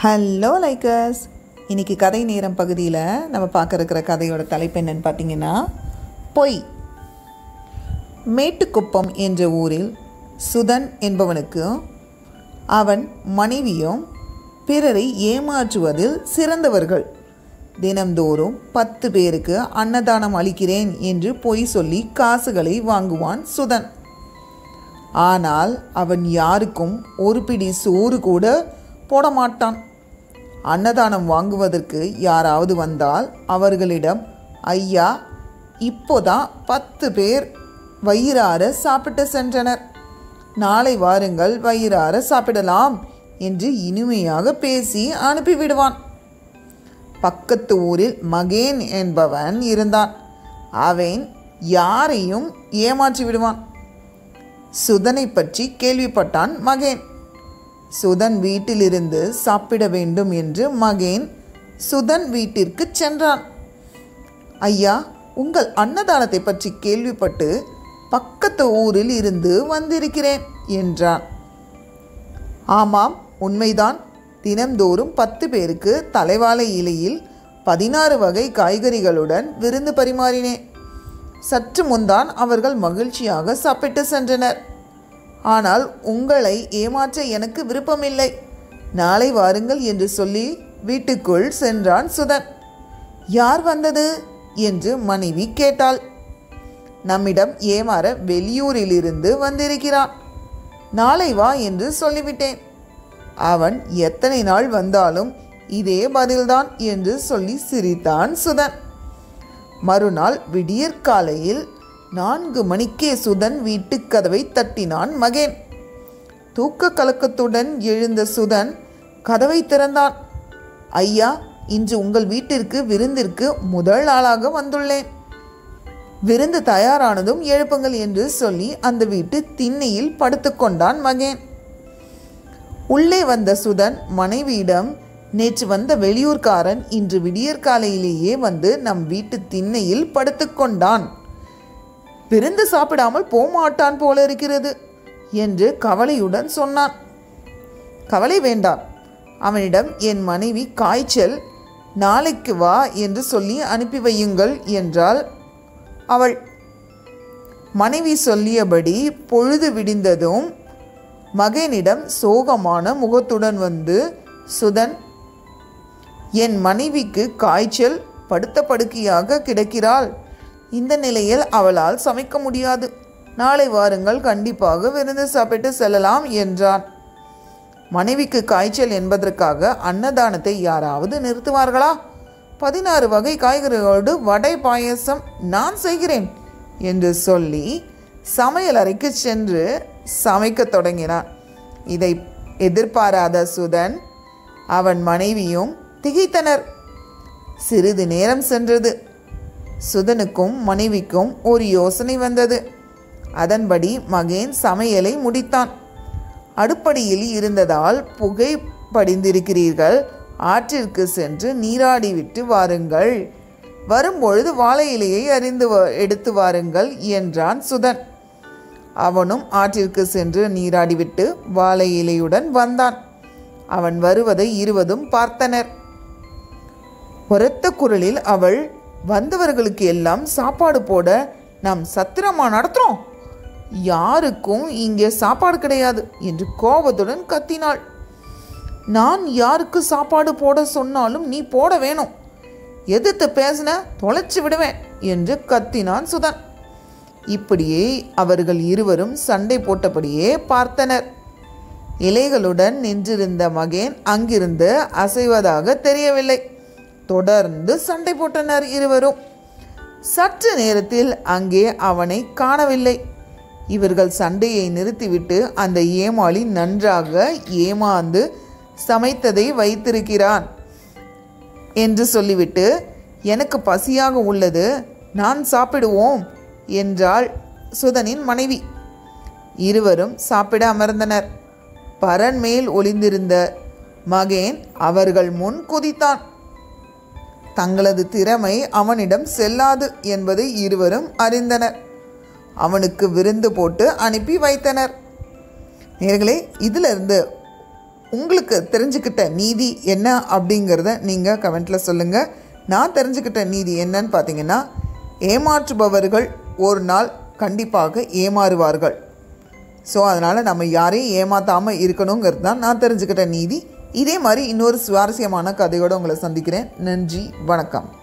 hello likers இன்னைக்கு கதை நேரம் பகுதியில் நம்ம பார்க்க இருக்கிற கதையோட தலைப்பு என்னன்னு பார்த்தீங்கன்னா பொய் மேட்டுக்குப்பம் என்ற ஊரில் சுதன் என்பவனுக்கு அவன் மனைவியும் பிறரை ஏமாற்றுவதில் சிறந்தவர்கள் தினம்தோறும் பத்து பேருக்கு அன்னதானம் அளிக்கிறேன் என்று பொய் சொல்லி காசுகளை வாங்குவான் சுதன் ஆனால் அவன் யாருக்கும் ஒரு பிடி சோறு கூட போட மாட்டான் அன்னதானம் வாங்குவதற்கு யாராவது வந்தால் அவர்களிடம் ஐயா இப்போதான் பத்து பேர் வயிறார சாப்பிட்டு சென்றனர் நாளை வாருங்கள் வயிறார சாப்பிடலாம் என்று இனிமையாக பேசி அனுப்பிவிடுவான் பக்கத்து ஊரில் மகேன் என்பவன் இருந்தான் அவன் யாரையும் ஏமாற்றி விடுவான் சுதனை பற்றி கேள்விப்பட்டான் மகேன் சுதன் வீட்டிலிருந்து சாப்பிட வேண்டும் என்று மகேன் சுதன் வீட்டிற்கு சென்றான் ஐயா உங்கள் அன்னதானத்தை பற்றி கேள்விப்பட்டு பக்கத்து ஊரில் இருந்து வந்திருக்கிறேன் என்றான் ஆமாம் உண்மைதான் தினம்தோறும் பத்து பேருக்கு தலைவாழை இலையில் பதினாறு வகை காய்கறிகளுடன் விருந்து பரிமாறினேன் சற்று முன்தான் அவர்கள் மகிழ்ச்சியாக சாப்பிட்டு சென்றனர் ஆனால் உங்களை ஏமாற்ற எனக்கு விருப்பமில்லை நாளை வாருங்கள் என்று சொல்லி வீட்டுக்குள் சென்றான் சுதன் யார் வந்தது என்று மனைவி கேட்டாள் நம்மிடம் ஏமாற வெளியூரிலிருந்து வந்திருக்கிறான் நாளை வா என்று சொல்லிவிட்டேன் அவன் எத்தனை நாள் வந்தாலும் இதே பதில்தான் என்று சொல்லி சிரித்தான் சுதன் மறுநாள் விடியற்காலையில் நான்கு மணிக்கே சுதன் வீட்டுக் கதவை தட்டினான் மகேன் தூக்க கலக்கத்துடன் எழுந்த சுதன் கதவை திறந்தான் ஐயா இன்று உங்கள் வீட்டிற்கு விருந்திற்கு முதல் ஆளாக வந்துள்ளேன் விருந்து தயாரானதும் எழுப்புங்கள் என்று சொல்லி அந்த வீட்டு திண்ணையில் படுத்துக்கொண்டான் மகேன் உள்ளே வந்த சுதன் மனைவியிடம் நேற்று வந்த வெளியூர்காரன் இன்று விடியற்காலையிலேயே வந்து நம் வீட்டு திண்ணையில் படுத்துக்கொண்டான் விருந்து சாப்பிடாமல் போமாட்டான் போல இருக்கிறது என்று கவலையுடன் சொன்னான் கவலை வேண்டாம் அவனிடம் என் மனைவி காய்ச்சல் நாளைக்கு வா என்று சொல்லி அனுப்பி வையுங்கள் என்றாள் அவள் மனைவி சொல்லியபடி பொழுது விடிந்ததும் மகனிடம் சோகமான முகத்துடன் வந்து சுதன் என் மனைவிக்கு காய்ச்சல் படுத்த படுக்கையாக கிடக்கிறாள் இந்த நிலையில் அவளால் சமைக்க முடியாது நாளை வாருங்கள் கண்டிப்பாக விருந்து சாப்பிட்டு செல்லலாம் என்றான் மனைவிக்கு காய்ச்சல் என்பதற்காக அன்னதானத்தை யாராவது நிறுத்துவார்களா பதினாறு வகை காய்கறிகளோடு வடை பாயசம் நான் செய்கிறேன் என்று சொல்லி சமையல் அறைக்கு சென்று சமைக்கத் தொடங்கினான் இதை எதிர்பாராத சுதன் அவன் மனைவியும் திகைத்தனர் சிறிது நேரம் சென்றது சுதனுக்கும் மனைவிக்கும் ஒரு யோசனை வந்தது அதன்படி மகேன் சமையலை முடித்தான் அடுப்படியில் இருந்ததால் புகை படிந்திருக்கிறீர்கள் ஆற்றிற்கு சென்று நீராடிவிட்டு வாருங்கள் வரும்பொழுது வாழை இலையை அறிந்து எடுத்து வாருங்கள் என்றான் சுதன் அவனும் ஆற்றிற்கு சென்று நீராடிவிட்டு வாழை இலையுடன் வந்தான் அவன் வருவதை இருவதும் பார்த்தனர் உரத்த குரலில் அவள் வந்தவர்களுக்கு எல்லாம் சாப்பாடு போட நாம் சத்திரமா நடத்துகிறோம் யாருக்கும் இங்கே சாப்பாடு கிடையாது என்று கோபத்துடன் கத்தினாள் நான் யாருக்கு சாப்பாடு போட சொன்னாலும் நீ போட வேணும் எதிர்த்து பேசின தொலைச்சு விடுவேன் என்று கத்தினான் சுதன் இப்படியே அவர்கள் இருவரும் சண்டை போட்டபடியே பார்த்தனர் இலைகளுடன் நின்றிருந்த மகேன் அங்கிருந்து அசைவதாக தெரியவில்லை தொடர்ந்து சண்டை போட்டனர் இருவரும் சற்று நேரத்தில் அங்கே அவனை காணவில்லை இவர்கள் சண்டையை நிறுத்திவிட்டு அந்த ஏமாளி நன்றாக ஏமாந்து சமைத்ததை வைத்திருக்கிறான் என்று சொல்லிவிட்டு எனக்கு பசியாக உள்ளது நான் சாப்பிடுவோம் என்றாள் சுதனின் மனைவி இருவரும் சாப்பிட அமர்ந்தனர் பரன் மேல் ஒளிந்திருந்த மகேன் அவர்கள் முன் குதித்தான் தங்களது திறமை அவனிடம் செல்லாது என்பதை இருவரும் அறிந்தனர் அவனுக்கு விருந்து போட்டு அனுப்பி வைத்தனர் நேர்களே இதிலிருந்து உங்களுக்கு தெரிஞ்சுக்கிட்ட நீதி என்ன அப்படிங்கிறத நீங்கள் கமெண்ட்டில் சொல்லுங்கள் நான் தெரிஞ்சுக்கிட்ட நீதி என்னன்னு பார்த்தீங்கன்னா ஏமாற்றுபவர்கள் ஒரு நாள் கண்டிப்பாக ஏமாறுவார்கள் ஸோ அதனால் நம்ம யாரையும் ஏமாற்றாமல் இருக்கணுங்கிறது தான் நான் தெரிஞ்சுக்கிட்ட நீதி இதே மாதிரி இன்னொரு சுவாரஸ்யமான கதையோடு உங்களை சந்திக்கிறேன் நன்றி வணக்கம்